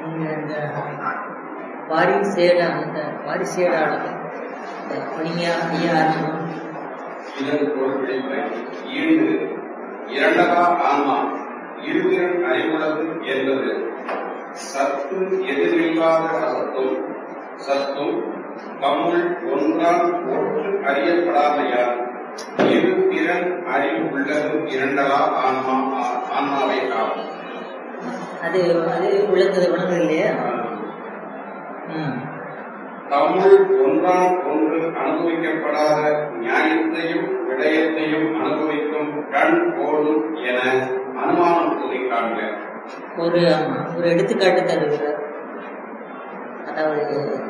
இந்த வாரிசேட அந்த வாரிசேடாளர் நீங்க ஐயா ஆரம்பம். இதன் பொருட்களை ஈண்டு இரண்டகா ஆன்மா இருதிறன் அறிவுள்ளது என்பது சத்து எதிரில்லாத அசத்தும் சத்தும் தம்முள் ஒன்றால் ஒன்று அறியப்படாமையால் இரு திறன் அறிவு உள்ளது இரண்டகா ஆன்மா ஆன்மாவை ஆகும் அது அது விளங்குது விளங்குது இல்லையா ம் தம்முள் ஒன்றால் ஒன்று அனுபவிக்கப்படாத நியாயத்தையும் விடயத்தையும் அனுபவிக்கும் கண் போலும் என அனுமானம் கூறி காண்க ஒரு ஆமா, ஒரு எடுத்துக்காட்டு தருகிறார் அதாவது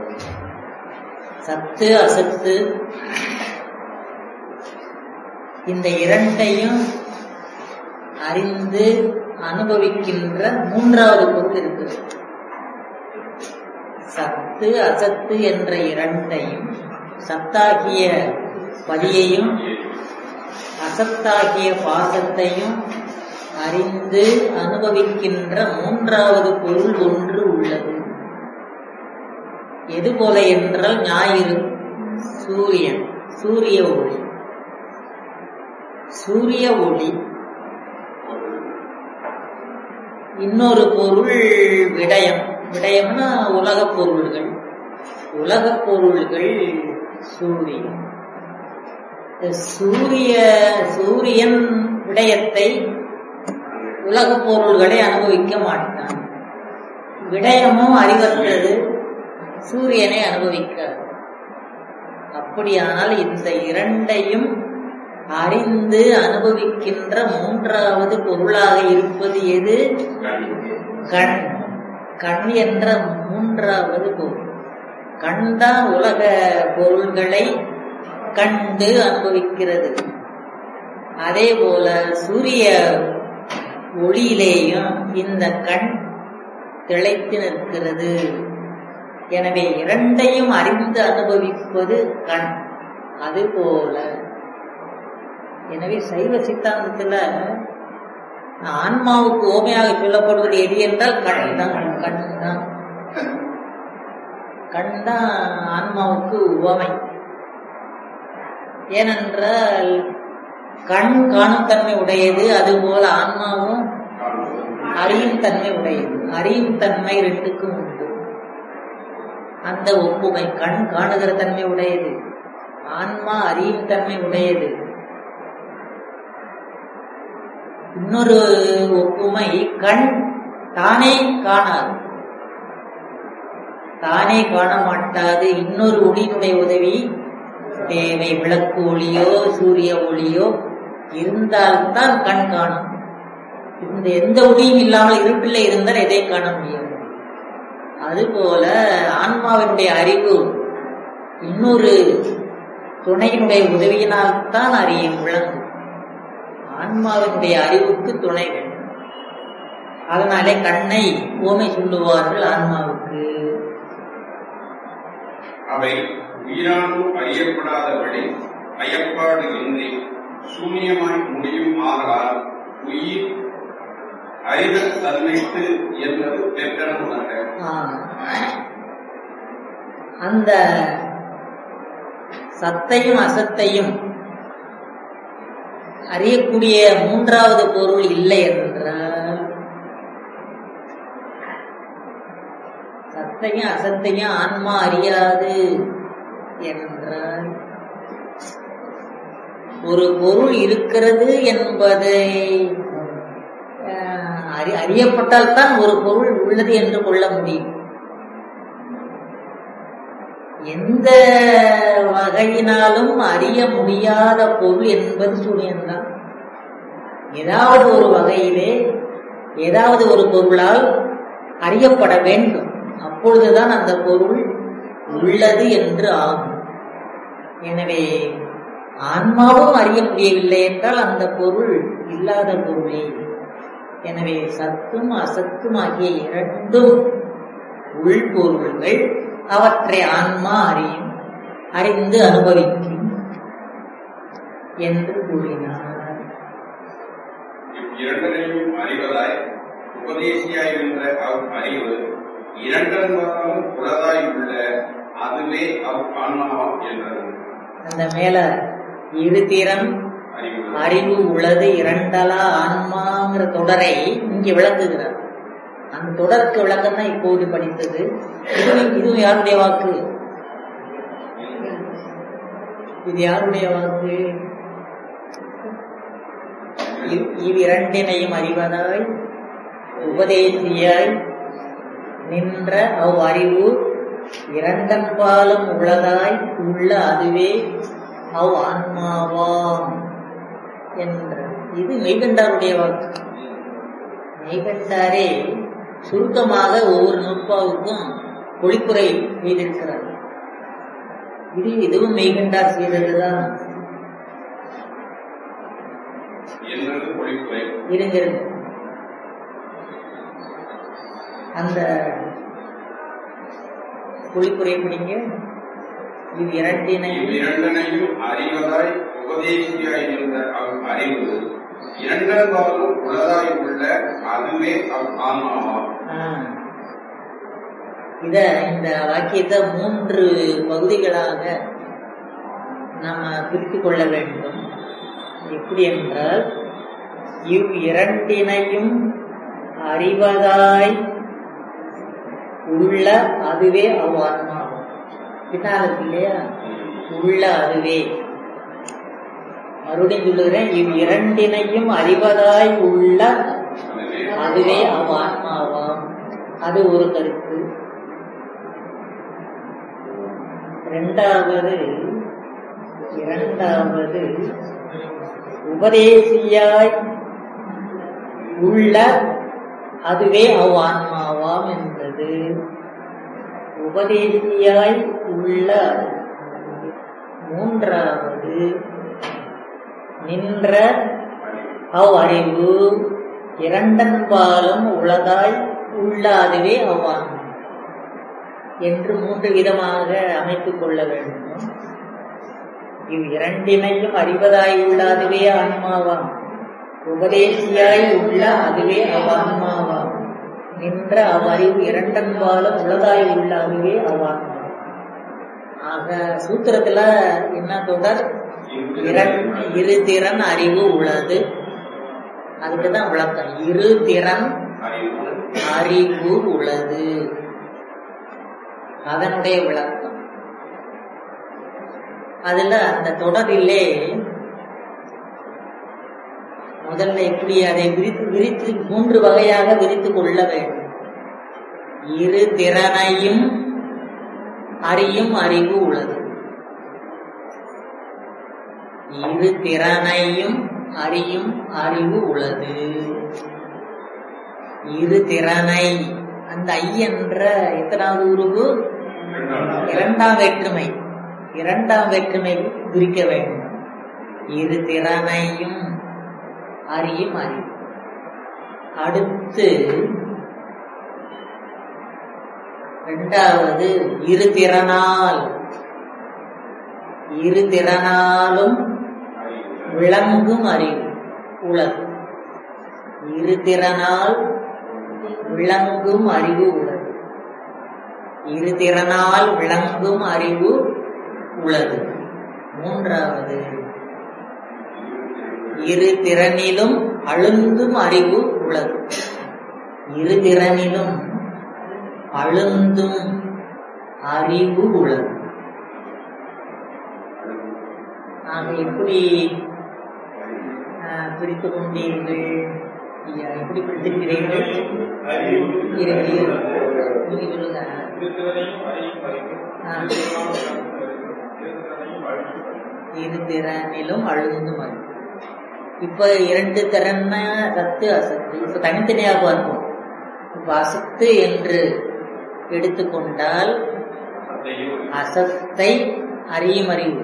சத்து அசத்து இந்த இரண்டையும் அறிந்து அனுபவிக்கின்ற மூன்றாவது பொருள் இருக்கு சத்து அசத்து என்ற இரண்டையும் சத்தாகிய பதியையும் அசத்தாகிய பாசத்தையும் அறிந்து அனுபவிக்கின்ற மூன்றாவது பொருள் ஒன்று உள்ளது எது போல என்றால் ஞாயிறு சூரியன் சூரிய ஒளி சூரிய ஒளி இன்னொரு பொருள் விடயம் விடயம்னா உலகப் பொருள்கள் உலகப் பொருள்கள் சூரியன் இந்த சூரிய சூரியன் விடயத்தை உலகப் பொருள்களை அனுபவிக்க மாட்டான் விடயமும் அறிவற்றது சூரியனை அனுபவிக்காது அப்படியானால் இந்த இரண்டையும் அறிந்து அனுபவிக்கின்ற மூன்றாவது பொருளாக இருப்பது எது கண் கண் என்ற மூன்றாவது பொருள் கண் தான் உலக பொருள்களை கண்டு அனுபவிக்கிறது அதே போல சூரிய ஒளியிலேயும் இந்த கண் திளைத்து நிற்கிறது எனவே இரண்டையும் அறிந்து அனுபவிப்பது கண் அதுபோல எனவே சைவ சித்தாந்தத்துல ஆன்மாவுக்கு ஓமையாக சொல்லப்படுவது எது என்றால் கண் தான் கண் தான் கண் தான் ஆன்மாவுக்கு உவமை ஏனென்றால் கண் காணும் தன்மை உடையது அதுபோல ஆன்மாவும் அறியும் தன்மை உடையது அறியும் தன்மை ரெண்டுக்கும் உண்டு அந்த ஒப்புமை கண் காணுகிற தன்மை உடையது ஆன்மா அறியும் தன்மை உடையது இன்னொரு ஒப்புமை கண் தானே காணாது தானே காண மாட்டாது இன்னொரு ஒளியினுடைய உதவி தேவை விளக்கு ஒளியோ சூரிய ஒளியோ இருந்தால்தான் கண் காணும் இந்த எந்த ஒளியும் இல்லாமல் இருட்டில் இருந்தால் எதை காண முடியும் அதுபோல ஆன்மாவினுடைய அறிவு இன்னொரு துணையினுடைய உதவியினால் தான் அறியும் விளங்கும் ஆன்மாவினுடைய அறிவுக்கு துணை வேண்டும் அதனாலே கண்ணை ஓமை சொல்லுவார்கள் ஆன்மாவுக்கு அவை உயிரானும் அறியப்படாதபடி பயப்பாடு இன்றி சூன்யமாய் முடியும் ஆகலால் உயிர் அறிதல் தன்மைத்து என்பது பெற்றன உணர்க ஆ. அந்த சத்தையும் அசத்தையும் அறியக்கூடிய மூன்றாவது பொருள் இல்லை என்றால் சத்தையும் அசத்தையும் ஆன்மா அறியாது என்றால் ஒரு பொருள் இருக்கிறது என்பதை அஹ், அறி அறியப்பட்டால் தான் ஒரு பொருள் உள்ளது என்று கொள்ள முடியும் எந்த வகையினாலும் அறிய முடியாத பொருள் என்பது சூரியன்தான் ஏதாவது ஒரு வகையிலே ஏதாவது ஒரு பொருளால் அறியப்பட வேண்டும் அப்பொழுதுதான் அந்த பொருள் உள்ளது என்று ஆகும் எனவே ஆன்மாவும் அறிய முடியவில்லை என்றால் அந்த பொருள் இல்லாத பொருளே எனவே சத்தும் அசத்தும் ஆகிய இரண்டும் உள்பொருள்கள் அவற்றை ஆன்மா அறியும் அறிந்து அனுபவிக்கும் என்று கூறினார் இவ்விரண்டரையும் அறிவதாய் உபதேசியாயிருந்த அவ் அறிவு இரண்டென்பாலும் உளதாய் உள்ள அதுவே அவ் ஆன்மாவாம் என்றது அந்த மேல இருதிறன் அறிவு அறிவு உள்ளது இரண்டலா ஆன்மாங்கிற தொடரை இங்கே விளக்குகிறார் அந்த தொடருக்கு விளக்கம் தான் இப்போது படித்தது இதுவும் இதுவும் யாருடைய வாக்கு இது யாருடைய வாக்கு இவ்- இவ்விரண்டினையும் அறிவதாய் உபதேசியாய் நின்ற அவ் அறிவு இரண்டன்பாலும் உள்ளதாய் உள்ள அதுவே அவ் ஆன்மாவாம் என்ற இது மெய்கண்டாருடைய வாக்கு மெய்கண்டாரே சுருக்கமாக ஒவ்வொரு நூற்பாவுக்கும் பொழிப்புரை செய்திருக்கிறார் இது இதுவும் மெய்கண்டார் செய்ததுதான் என்றது பொழிப்புரை இருந்திருங்க அந்த பொழிப்புரை படிங்க இது இரண்டினையும் இவ்விரண்டனையும் அறிவதாய் உபதேசியாய் நின்ற அவ் அறிவு இரண்டென்பாலும் உளதாய் உள்ள அதுவே அவ் ஆன்மாவாம் ஆ. இத இந்த வாக்கியத்தை மூன்று பகுதிகளாக நாம பிரித்துக் கொள்ள வேண்டும் எப்படி என்றால் இவ் இரண்டினையும் அறிவதாய் உள்ள அதுவே அவ் ஆன்மாவும் பின்னால் இருக்கு இல்லையா உள்ள அதுவே மறுபடியும் சொல்லுகிறேன் இவ் இரண்டினையும் அறிவதாய் உள்ள அதுவே அதுவே அவ் ஆன்மாவாம் அது ஒரு கருத்து இரண்டாவது இரண்டாவது உபதேசியாய் உள்ள அதுவே அவ் ஆன்மாவாம் என்பது உபதேசியாய் உள்ள மூன்றாவது நின்ற அவ் அறிவு இரண்டன்பாலும் உளதாய் உள்ள அதுவே அவ்வான்மா என்று மூன்று விதமாக அமைத்துக் கொள்ள வேண்டும் இவ் இரண்டினையும் அறிவதாய் உள்ள அதுவே ஆன்மாவாம் உபதேசியாய் உள்ள அதுவே அவ்வான்மாவாம் நின்ற அவ்வறிவு இரண்டன்பாலும் உளதாய் உள்ள அதுவே அவ்வான்மா ஆக சூத்திரத்துல என்ன தொடர் இரண் இரு திறன் அறிவு உள்ளது அதுக்குதான் விளக்கம் இரு திறன் அறிவு அறிவு உள்ளது அதனுடைய விளக்கம் அதுல அந்த தொடரிலே முதல்ல எப்படி அதை விரித்து விரித்து மூன்று வகையாக விரித்துக் கொள்ள வேண்டும் இரு திறனையும் அறியும் அறிவு உள்ளது இரு திறனையும் அறியும் அறிவு உள்ளது இரு திறனை அந்த ஐ என்ற எத்தனாவது உருவு இரண்டாம் வேற்றுமை இரண்டாம் வேற்றுமை குறிக்க வேண்டும் இரு திறனையும் அறியும் அறிவு அடுத்து இரண்டாவது இரு திறனால் இரு திறனாலும் விளங்கும் அறிவு உலகு இரு திறனால் விளங்கும் அறிவு உலகு இரு திறனால் விளங்கும் அறிவு உலகு மூன்றாவது இரு திறனிலும் அழுந்தும் அறிவு உலகு இரு திறனிலும் அழுந்தும் அறிவு உலகு ஆக எப்படி ஆஹ், பிரித்துக் கொண்டீர்கள் ஐயா, எப்படி பிரித்திருக்கிறீர்கள் இருங்கள், இருங்கள். நீங்க சொல்லுங்க ஆ. இரு திறனிலும் அழுந்தும் அறிவு இப்ப இரண்டு திறன சத்து அசத்து இப்ப தனித்தனியாக பார்ப்போம் இப்ப அசத்து என்று எடுத்துக்கொண்டால் அசத்தை அறியும் அறிவு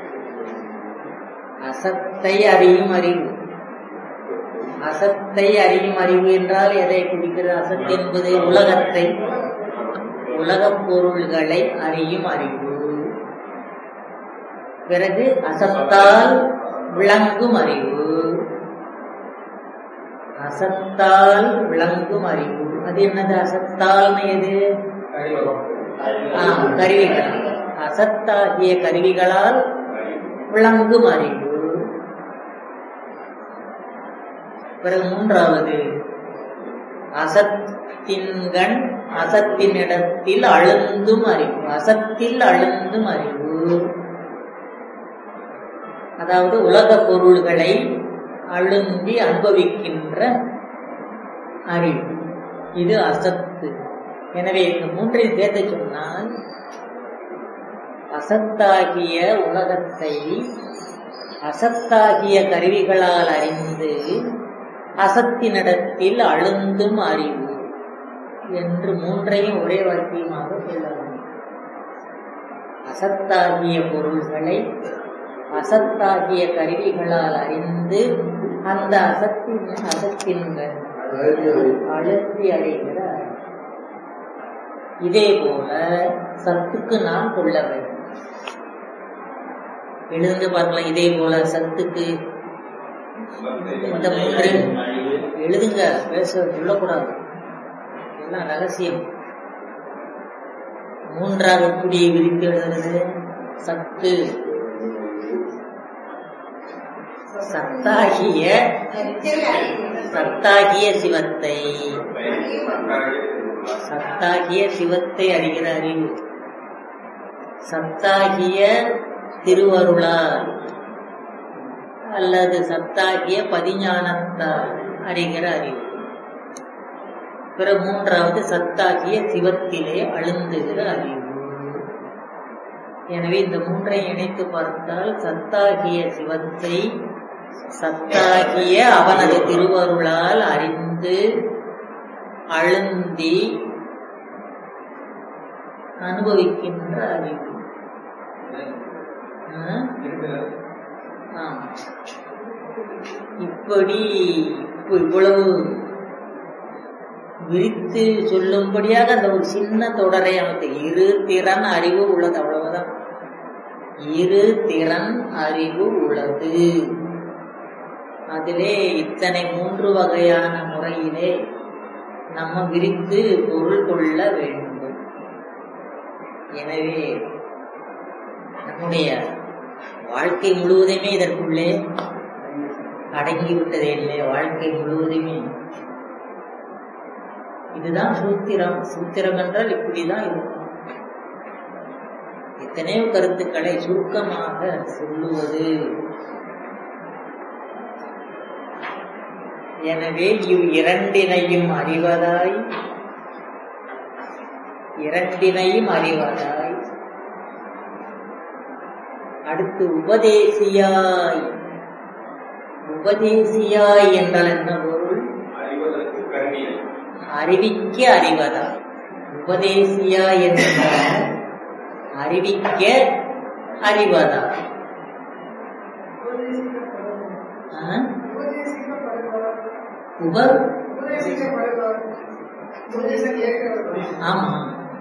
அசத்தை அறியும் அறிவு அசத்தை அறியும் அறிவு என்றால் எதை குறிக்கிறது அசத் என்பது உலகத்தை உலகப் பொருள்களை அறியும் அறிவு பிறகு அசத்தால் விளங்கும் அறிவு அசத்தால் விளங்கும் அறிவு அது என்னது அசத்தால்னு எது ஆ, கருவிகள் அசத்தாகிய கருவிகளால் விளங்கும் அறிவு பிறகு மூன்றாவது அசத்தின்கண் அசத்தினிடத்தில் அழுந்தும் அறிவு அசத்தில் அழுந்தும் அறிவு அதாவது உலக பொருள்களை அழுந்தி அனுபவிக்கின்ற அறிவு இது அசத்து எனவே இந்த மூன்றையும் சேர்த்து சொன்னால் அசத்தாகிய உலகத்தை அசத்தாகிய கருவிகளால் அறிந்து அசத்தினிடத்தில் அழுந்தும் அறிவு என்று மூன்றையும் ஒரே வாக்கியமாக சொல்லலாம் அசத்தாகிய பொருள்களை அசத்தாகிய கருவிகளால் அறிந்து அந்த அசத்தின் அசத்தின்கள் அழுத்தி அடைகிற அறிவு. இதே போல சத்துக்கு நாம் கொள்ள வேண்டும் எழுந்து பார்க்கலாம் இதே போல சத்துக்கு இந்த மூன்றையும் எழுதுங்க பேச சொல்லக்கூடாது எல்லாம் ரகசியம் மூன்றாக கூடிய விரித்து எழுதுறது சத்து சத்தாகிய சத்தாகிய சிவத்தை சத்தாகிய சிவத்தை அறிகிற அறிவு சத்தாகிய திருவருளால் அல்லது சத்தாகிய பதிஞானத்தால் அறிகிற அறிவு பிற மூன்றாவது சத்தாகிய சிவத்திலே அழுந்துகிற அறிவு எனவே இந்த மூன்றை இணைத்து பார்த்தால் சத்தாகிய சிவத்தை சத்தாகிய அவனது திருவருளால் அறிந்து அழுந்தி அனுபவிக்கின்ற அறிவு ஆ? ஆம். இப்படி இப்ப இவ்வளவு விரித்து சொல்லும்படியாக அந்த ஒரு சின்ன தொடரை அமைத்து இரு திறன் அறிவு உள்ளது அவ்வளவுதான் இரு திறன் அறிவு உள்ளது அதிலே இத்தனை மூன்று வகையான முறையிலே நம்ம விரித்து பொருள் கொள்ள வேண்டும் எனவே நம்முடைய வாழ்க்கை முழுவதுமே இதற்குள்ளே அடங்கிவிட்டதே இல்லை வாழ்க்கை முழுவதுமே இதுதான் சூத்திரம் சூத்திரம் என்றால் இப்படிதான் இருக்கும் எத்தனையோ கருத்துக்களை சுருக்கமாக சொல்லுவது எனவே இவ் இரண்டினையும் அறிவதாய் இரண்டினையும் அறிவதாய் அடுத்து உபதேசியாய் உபதேசியாய் என்றால் என்ன பொருள் அறிவதற்கு கருவியல் அறிவிக்க அறிவதாய் உபதேசியா என்றால் அறிவிக்க அறிவதாய் ஆ? உப ஆமா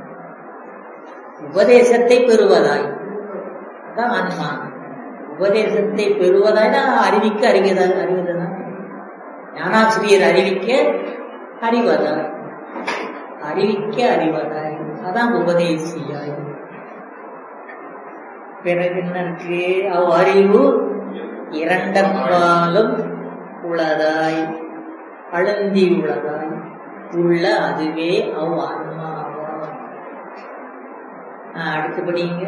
உபதேசத்தை பெறுவதாய் அதான் ஆன்மா உபதேசத்தை பெறுவதாய் தான் அறிவிக்க அறிவதாய் அறிவதுதான் ஞானாசிரியர் அறிவிக்க அறிவதாய் அறிவிக்க அறிவதாய் அதான் உபதேசியாய் பிறகு என்ன இருக்கு அவ் அறிவு இரண்டற்பாலும் உளதாய் அழுந்தி உள்ளதாய் உள்ள அதுவே அவ் ஆன்மாவாம் ஆ, அடுத்தபடிங்க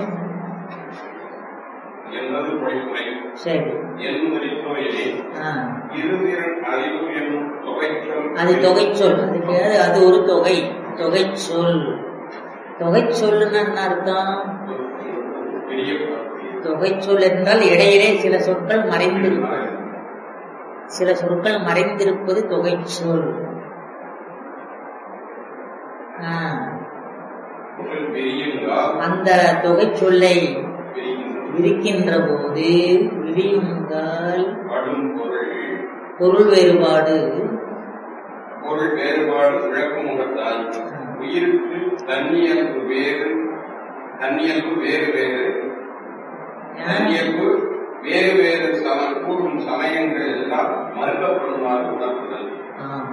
என்பது பொழிப்புரை சரி எண்மொழித்துறையிலே ஆ இருதிறன் அறிவு என்னும் தொகைச்சொல் அது தொகை சொல் அதுக்கு அது- அது ஒரு தொகை தொகை சொல் தொகை சொல்லுன்னு என்ன அர்த்தம் பெரிய தொகை சொல் என்றால் இடையிலே சில சொற்கள் மறைந்திருப்பது சில சொற்கள் மறைந்திருப்பது தொகை சொல் ஆ, பொருள் பெரியுங்கால் அந்த தொகை சொல்லை பெரியுங்கால் விரிக்கின்ற போது விரியுங்கால் கடும் பொருள் பொருள் வேறுபாடு பொருள் வேறுபாடு விளக்கும் முகத்தால் உயிருக்கு தன்னியல்பு வேறு தன்னியல்பு வேறு வேறு தன்னியல்பு வேறு வேறு சம கூடும் சமயங்கள் எல்லாம் மறுக்கப்படுமாறு உணர்த்துதல் ஆ,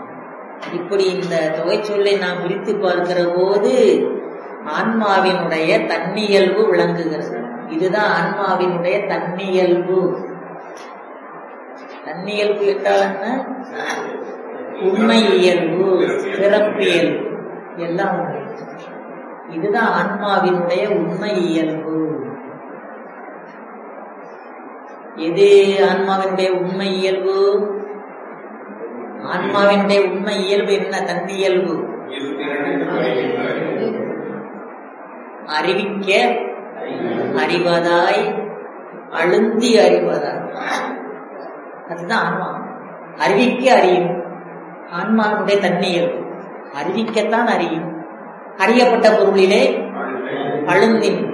இப்படி இந்த தொகை சொல்லை நாம் விரித்து பார்க்கிற போது ஆன்மாவினுடைய தன்னியல்பு விளங்குகிறது இதுதான் ஆன்மாவினுடைய தன்னியல்பு தன்னியல்பு என்றால் என்ன உண்மை இயல்பு சிறப்பியல்பு எல்லாம் உண்டு. இதுதான் ஆன்மாவினுடைய உண்மை இயல்பு எது ஆன்மாவினுடைய உண்மை இயல்பு ஆன்மாவினுடைய உண்மை இயல்பு என்ன தன்னியல்பு அறிவிக்க அறிவதாய் அழுந்தி அறிவதாய் அதுதான் ஆன்மா அறிவிக்க அறியும் ஆன்மாவினுடைய தன்னியல்பு அறிவிக்கத்தான் அறியும் அறியப்பட்ட பொருளிலே அழுந்தின்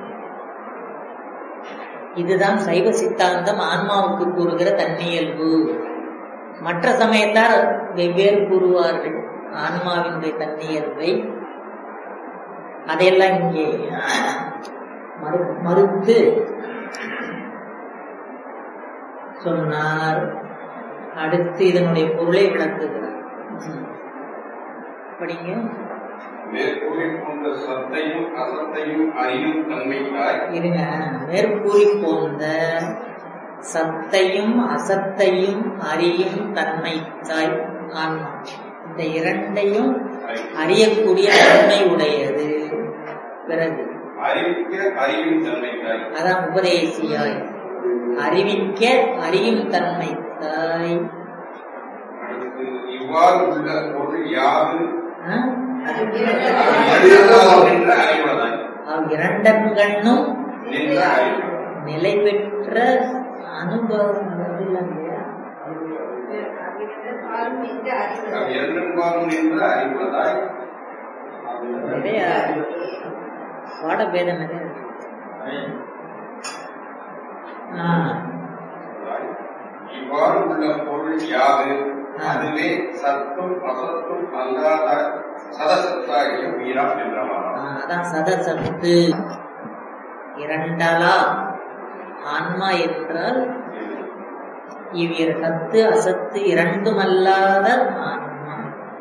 இதுதான் சைவ சித்தாந்தம் ஆன்மாவுக்கு கூறுகிற தன்னியல்பு மற்ற சமயத்தார் வெவ்வேறு கூறுவார்கள் ஆன்மாவினுடைய தன்னியல்பை அதையெல்லாம் இங்கே மறு மறுத்து சொன்னார் அடுத்து இதனுடைய பொருளை விளக்குகிறார் படிங்க மேற்கூறி போன்ற சத்தையும் அசத்தையும் அறியும் தன்மைக்காய் இருங்க மேற்கூறி போந்த சத்தையும் அசத்தையும் அறியும் தன்மை தாய் ஆன்மா இந்த இரண்டையும் அறியக்கூடிய தன்மை உடையது பிறகு அறிவிக்க அறியும் தன்மைக்காய் அதான் உபதேசியாய் அறிவிக்க அறியும் தன்மை தாய் அடுத்து இவ்வாறு உள்ள பொருள் யாது ஆ? அறிவதால் நின்ற அறிவதாய் அவ் இரண்டன்கண்ணும் நின்ற அறிவு நிலை பெற்ற அனுபவம் இல்லை இல்லையா அவ் இரண்டென்பாலும் நின்ற அறிவதாய் நிறைய பாடபேதம் நிறைய இருக்கு. ஆ, இவ்வாறு உள்ள பொருள் யாது அதுவே சத்தும் அசத்தும் அல்லாத சதசத்தாகிய உயிராம் ஆ, என்றவாறாம் அதான் சதசத்து இரண்டலா ஆன்மா என்றால் இவ்விர சத்து அசத்து இரண்டும் அல்லாத ஆன்மா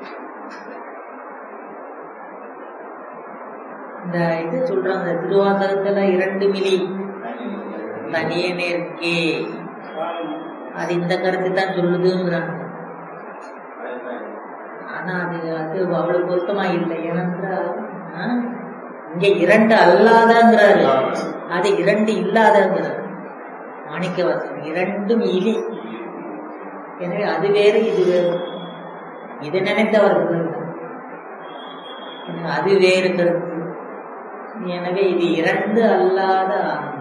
இந்த இது சொல்றாங்க திருவாசகத்துல இரண்டு மிலி தனியே நேர்க்கே அது இந்த கருத்து தான் சொல்லுதுங்கிறாங்க ஆனா அது அது அவ்வளவு பொருத்தமா இல்லை ஏனென்றால் ஆ, இங்க இரண்டு அல்லாதங்கிறாரு அது இரண்டு இல்லாதங்கிறார் மாணிக்கவாசன் இரண்டும் இலி எனவே அது வேறு இது வேறு இது நினைத்தவர்கள் அது வேறு கருத்து எனவே இது இரண்டு அல்லாத ஆன்மா.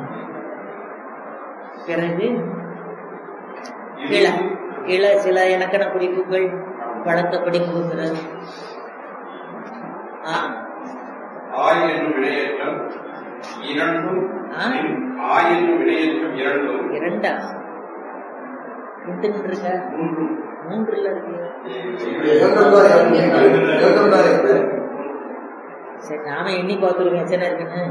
பிறகு கிள கிள சில இலக்கண குறிப்புகள் வழக்கப்படி கொடுக்கிறது ஆ ஆய் என்னும் வினையேற்றம் இரண்டும் ஆ? ஆய் என்னும் வினையேற்றம் இரண்டும் இரண்டா எத்தனை இருக்க மூன்றும் மூன்றுல இருக்கு சரி நாம எண்ணி பார்த்துருவோம் எத்தனை இருக்குன்னு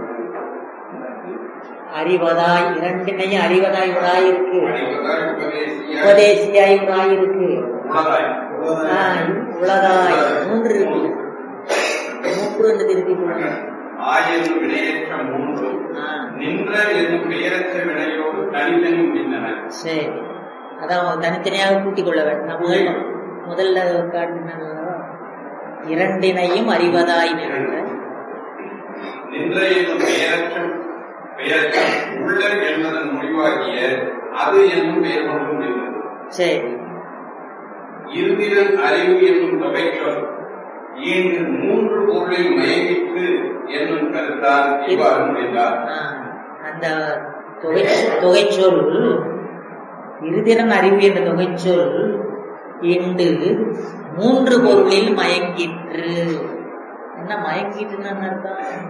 அறிவதாய் இரண்டினையும் அறிவதாய் ஒரு ஆய் இருக்கு அறிவதாய் உபதேசியாய் உபதேசியாய் ஒரு ஆய் இருக்கு உளதாய் ஆ, உளதாய் மூன்று இருக்கு மூன்று என்று திருப்பி கொடுங்க ஆய் என்னும் வினையேற்றம் மூன்றும் ஆ, நின்ற என்னும் பெயரற்ற வினையோடு தனித்தனி முடிந்தன சரி அதான் தனித்தனியாக கூட்டிக் கொள்ள வேண்டும் நான் முதல்ல முதல்ல காட்டினேன் இரண்டினையும் அறிவதாய் நின்ற நின்ற என்னும் பெயரற்ற பெயரற்ற உள்ள என்பதன் முடிவாகிய அது என்னும் பெயர் கொண்டு முடிந்தது சரி இருதிரன் அறிவு என்னும் தொகைச்சொல் ஈண்டு மூன்று பொருளில் மயங்கிற்று என்னும் கருத்தால் இவ்வாறு முடிந்தார் ஆ, அந்த தொகை தொகைச்சொல் இருதிறன் அறிவு என்ற தொகைச்சொல் இண்டு மூன்று பொருளில் மயங்கிற்று என்ன மயங்கிட்டுன்னு என்ன அர்த்தம்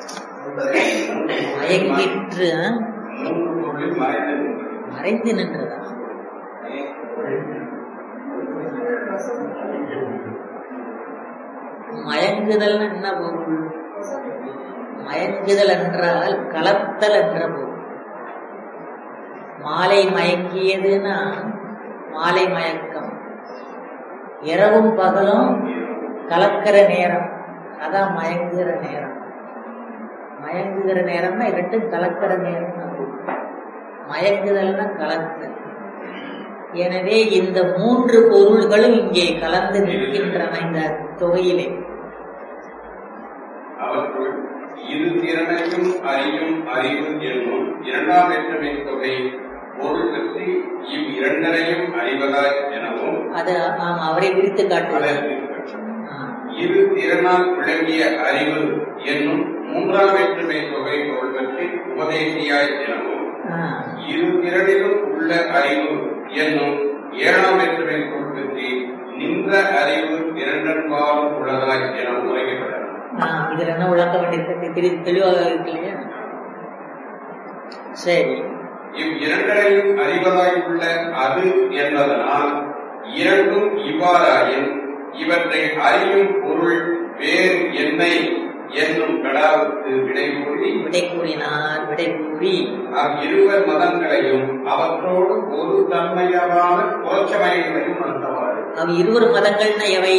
மயங்கிற்று ஆ? மூன்று பொருளில் மறைந்து நின்றது. மறைந்து நின்றதா மயங்குதல் என்ன பொருள் மயங்குதல் என்றால் கலத்தல் என்ற பொருள் மாலை மயங்கியதுன்னா மாலை மயக்கம் இரவும் பகலும் கலக்கிற நேரம் அதான் மயங்குகிற நேரம் மயங்குகிற நேரம்னா இரண்டும் கலக்கிற நேரம் மயங்குதல்னா கலக்குதல் எனவே இந்த மூன்று பொருள்களும் இங்கே கலந்து நிற்கின்றன இந்த தொகையிலே அவற்றுள் இரு திறனையும் அறியும் அறிவு என்னும் இரண்டாம் வேற்றுமை தொகை பொருள் பற்றி இவ் இரண்டரையும் அறிவதாய் எனவும் அது நாம் அவரை விரித்து காட்டுகிறார் அதற்கு ஆ. இரு திறனால் விளங்கிய அறிவு என்னும் மூன்றாம் வேற்றுமை தொகை பொருள் பற்றி உபதேசியாய் எனவும் ஆ. இரு திறனிலும் உள்ள அறிவு என்னும் ஏழாம் வேற்றுமை பொருள் பற்றி நின்ற அறிவு இரண்டன்பாலும் உள்ளதாய் என உரைக்கப்பட்டது ஆ, இதுல என்ன விளக்க வேண்டியிருக்கு தெளி- தெளிவாக இருக்கு இல்லையா சரி இவ் இரண்டரையும் அறிவதாய் உள்ள அது என்பதனால் இரண்டும் இவ்வாறாயின் இவற்றை அறியும் பொருள் வேறு என்னை என்னும் கடாவுக்கு விடை கூறி விடை கூறினார் விடை கூறி அவ் இருவர் மதங்களையும் அவற்றோடு ஒரு தன்மையான புறச்சமயங்களையும் நடத்தவாறு அவ் இருவர் மதங்கள்னா எவை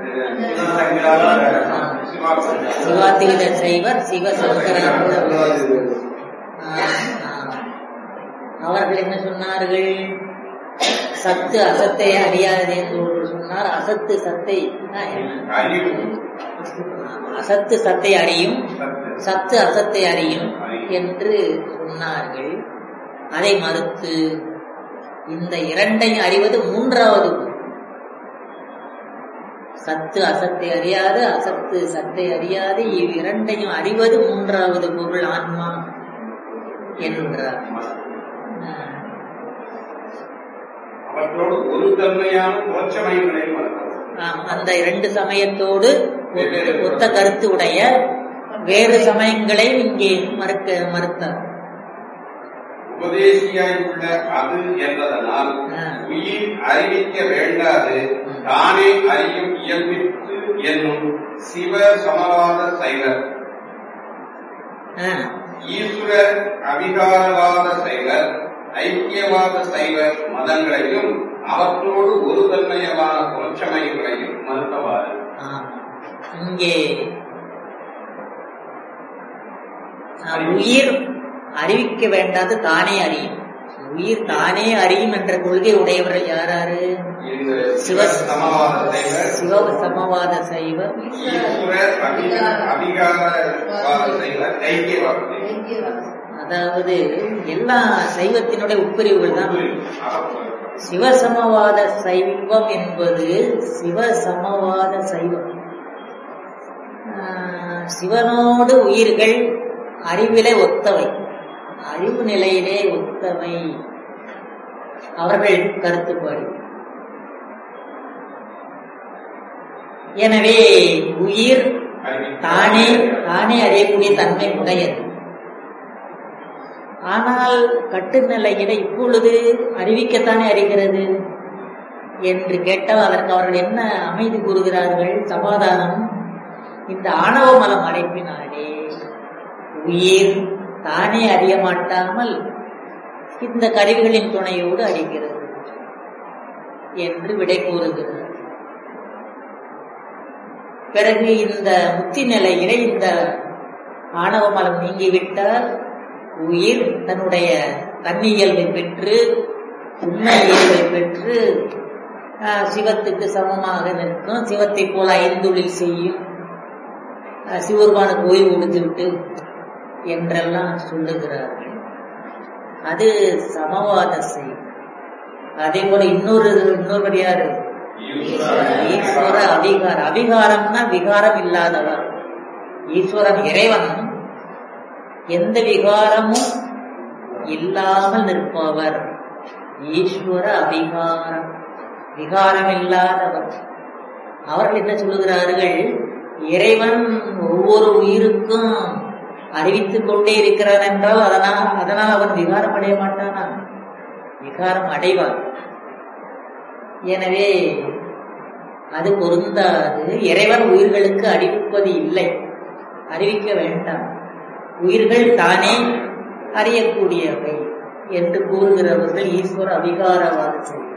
சிவாத்திரித சைவர் சிவசங்கரன் ஆ, ஆ. அவர்கள் என்ன சொன்னார்கள் சத்து அசத்தை அறியாது என்று ஒன்று சொன்னார் அசத்து சத்தை ஆ, அறிவு அசத்து சத்தை அறியும் சத்து. சத்து அசத்தை அறியும் என்று சொன்னார்கள் அதை மறுத்து இந்த இரண்டையும் அறிவது மூன்றாவது பொருள். சத்து அசத்தை அறியாது அசத்து சத்தை அறியாது இவ் இரண்டையும் அறிவது மூன்றாவது பொருள் ஆன்மா என்றார் ஆஹ். அவற்றோடு ஒரு தன்மையான புறச்சமயங்களையும் நடத்தவாறு ஆம், அந்த இரண்டு சமயத்தோடு ஒத்த- ஒத்த கருத்து உடைய வேறு சமயங்களை இங்கே மறுக்க மறுத்தார் உபதேசியாய் உள்ள அது என்பதனால் ஆ. உயிர் அறிவிக்க வேண்டாது தானே அறியும் இயல்பிற்கு என்னும் சிவ சமவாத சைவர் ஆஹ். ஈஸ்வர அவிகாரவாத சைவர் ஐக்கியவாத சைவர் மதங்களையும் அவற்றோடு ஒரு தன்மையமான புறச்சமயங்களையும் மறுத்தவாறு ஆம். இங்கே ஆ, உயிர் அறிவிக்க வேண்டாது தானே அறியும் உயிர் தானே அறியும் என்ற கொள்கை உடையவர்கள் யாராரு இந்த சிவ சமவாத சைவர் சிவ சமவாத சைவ ஈஸ்வர அவி- அவிகாரவாத சைவர் ஐக்கியவாத சைவர் அதாவது எல்லா சைவத்தினுடைய உட்பிரிவுகள் தான் அவர்கள் சிவசமவாத சைவம் என்பது சிவசமவாத சைவம் ஆஹ், சிவனோடு உயிர்கள் அறிவிலே ஒத்தவை அறிவு நிலையிலே ஒத்தவை அவர்கள் கருத்துப்பாடு எனவே உயிர் தானே தானே அறியக்கூடிய தன்மை உடையது ஆனால் கட்டுநிலையில இப்பொழுது அறிவிக்கத்தானே அறிகிறது என்று கேட்டால் அதற்கு அவர்கள் என்ன அமைதி கூறுகிறார்கள் சமாதானம் இந்த ஆணவ மலம் அடைப்பினாலே உயிர் தானே அறிய மாட்டாமல் இந்த கருவிகளின் துணையோடு அறிகிறது என்று விடை கூறுகிறார் பிறகு இந்த முத்தி நிலையிலே இந்த ஆணவ மலம் நீங்கிவிட்டால் உயிர் தன்னுடைய தன்னியல்பை பெற்று உண்மை இயல்பை பெற்று ஆஹ், சிவத்துக்கு சமமாக நிற்கும் சிவத்தை போல ஐந்துளில் செய்யும் ஆஹ், சிவருமானுக்கு ஓய்வு கொடுத்து விட்டு என்றெல்லாம் சொல்லுகிறார்கள் அது சமவாத செய் அதே போல இன்னொரு இன்னொருவர் யாரு ஈஸ்வர அபிகார அபிகாரம்னா விகாரம் இல்லாதவர் ஈஸ்வரன் இறைவன் எந்த விகாரமும் இல்லாமல் நிற்பவர் ஈஸ்வர அபிகாரம் விகாரம் இல்லாதவர் அவர்கள் என்ன சொல்லுகிறார்கள் இறைவன் ஒவ்வொரு உயிருக்கும் அறிவித்துக் கொண்டே இருக்கிறான் என்றால் அதனால் அதனால் அவன் விகாரம் அடைய மாட்டானா விகாரம் அடைவான் எனவே அது பொருந்தாது இறைவன் உயிர்களுக்கு அறிவிப்பது இல்லை அறிவிக்க வேண்டாம் உயிர்கள் தானே அறியக்கூடியவை என்று கூறுகிறவர்கள் ஈஸ்வர அவிகாரவாத செய்தி